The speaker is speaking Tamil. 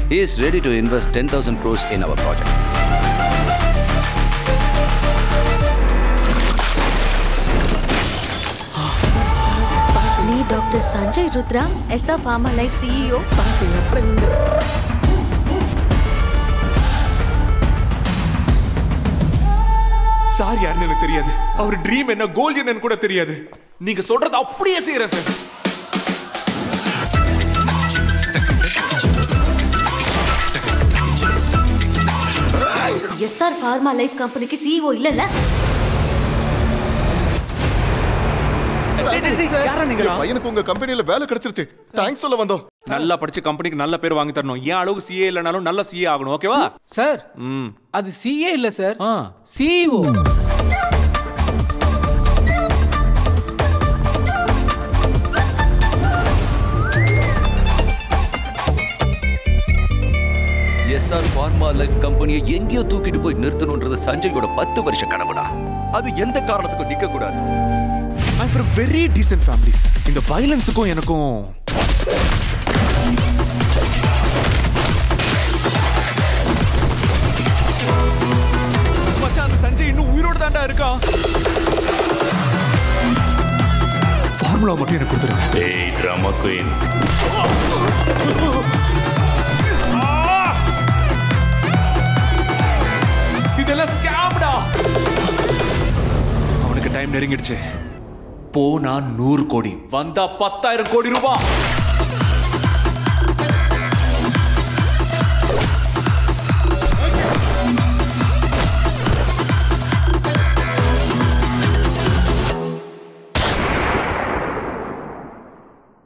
He is ready to invest 10,000 crores in our project. நீ doctor Sanjay Rudra S R pharma life CEO sir யாருன்னு எனக்கு தெரியாது அவர் ட்ரீம் என்ன கோல் என்னன்னு கூட தெரியாது நீங்க சொல்றது அப்படியே செய்யறேன் சார் எஸ்ஆர் ஃபார்மா லைஃப் கம்பெனிக்கு சிஇஓ இல்லல்ல என் பையனுக்கு உங்க கம்பெனில வேலை கிடைச்சிருச்சு தேங்க்ஸ் சொல்ல வந்தோம் நல்லா படிச்சு கம்பெனிக்கு நல்ல பேர் வாங்கி தரணும் ஏன் அளவுக்கு சிஏ இல்லைனாலும் நல்ல சிஏ ஆகணும் ஓகேவா சார் ம் அது சிஏ இல்ல சார் ஆ சிஇஓ எஸ்ஆர் ஃபார்மா லைஃப் கம்பெனியை எங்கேயோ தூக்கிட்டு போய் நிறுத்தணுன்றது சஞ்சயோட பத்து வருஷ கனவுடா அது எந்த காரணத்துக்கும் நிக்க கூடாது I from very decent families இந்த வயலன்ஸுக்கும் எனக்கும் மச்சான் அந்த சஞ்சய் இன்னும் உயிரோட தாண்டா இருக்கான் ஃபார்முலா மட்டும் எனக்கு கொடுத்துருங்க ஏய் ட்ராமா குயின் இதெல்லாம் ஸ்கேம்டா அவனுக்கு டைம் நெருங்கிடுச்சு போனா நூறு கோடி வந்தா பத்தாயிரம் கோடி ரூபாய்